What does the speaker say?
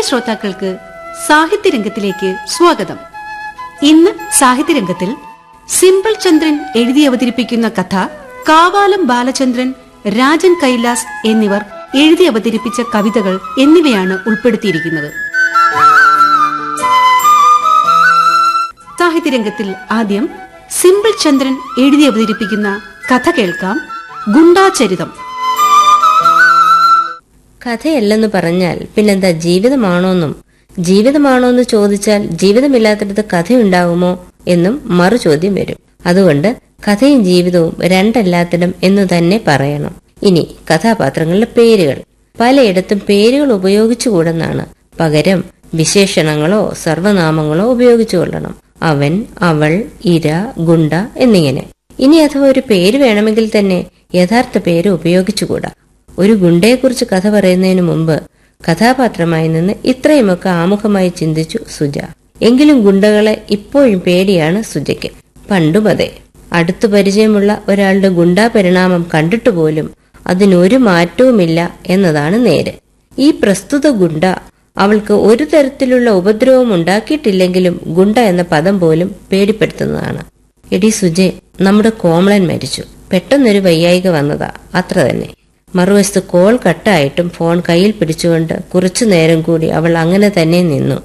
ശ്രോതാക്കൾക്ക് സാഹിത്യരംഗത്തിലേക്ക് സ്വാഗതം ഇന്ന് സാഹിത്യരംഗത്തിൽ സിമ്പിൾ ചന്ദ്രൻ എഴുതി അവതരിപ്പിക്കുന്ന കഥ കാവാലം ബാലചന്ദ്രൻ രാജൻ കൈലാസ് എന്നിവർ എഴുതി അവതരിപ്പിച്ച കവിതകൾ എന്നിവയാണ് ഉൾപ്പെടുത്തിയിരിക്കുന്നത് സാഹിത്യരംഗത്തിൽ ആദ്യം സിമ്പിൾ ചന്ദ്രൻ എഴുതി അവതരിപ്പിക്കുന്ന കഥ കേൾക്കാം ഗുണ്ടാചരിതം കഥയല്ലെന്ന് പറഞ്ഞാൽ പിന്നെന്താ ജീവിതമാണോന്നും ജീവിതമാണോന്ന് ചോദിച്ചാൽ ജീവിതമില്ലാത്തിടത്ത് കഥയുണ്ടാകുമോ എന്നും മറു ചോദ്യം വരും അതുകൊണ്ട് കഥയും ജീവിതവും രണ്ടല്ലാത്തിടം എന്നു തന്നെ പറയണം ഇനി കഥാപാത്രങ്ങളുടെ പേരുകൾ പലയിടത്തും പേരുകൾ ഉപയോഗിച്ചുകൂടെന്നാണ് പകരം വിശേഷണങ്ങളോ സർവനാമങ്ങളോ ഉപയോഗിച്ചുകൊള്ളണം അവൻ അവൾ ഇര ഗുണ്ട എന്നിങ്ങനെ ഇനി അഥവാ ഒരു പേര് വേണമെങ്കിൽ തന്നെ യഥാർത്ഥ പേര് ഉപയോഗിച്ചുകൂടാ ഒരു ഗുണ്ടയെക്കുറിച്ച് കഥ പറയുന്നതിന് മുമ്പ് കഥാപാത്രമായി നിന്ന് ഇത്രയുമൊക്കെ ആമുഖമായി ചിന്തിച്ചു സുജ എങ്കിലും ഗുണ്ടകളെ ഇപ്പോഴും പേടിയാണ് സുജയ്ക്ക് പണ്ടും അതെ അടുത്തു പരിചയമുള്ള ഒരാളുടെ ഗുണ്ടാ പരിണാമം കണ്ടിട്ട് പോലും അതിനൊരു മാറ്റവുമില്ല എന്നതാണ് നേര് ഈ പ്രസ്തുത ഗുണ്ട അവൾക്ക് ഒരു തരത്തിലുള്ള ഉപദ്രവം ഉണ്ടാക്കിയിട്ടില്ലെങ്കിലും ഗുണ്ട എന്ന പദം പോലും പേടിപ്പെടുത്തുന്നതാണ് എടി സുജെ നമ്മുടെ കോമളൻ മരിച്ചു പെട്ടെന്നൊരു വയ്യായിക വന്നതാ അത്ര തന്നെ മറുവശത്ത് കോൾ കട്ടായിട്ടും ഫോൺ കയ്യിൽ പിടിച്ചുകൊണ്ട് കുറച്ചു നേരം കൂടി അവൾ അങ്ങനെ തന്നെ നിന്നു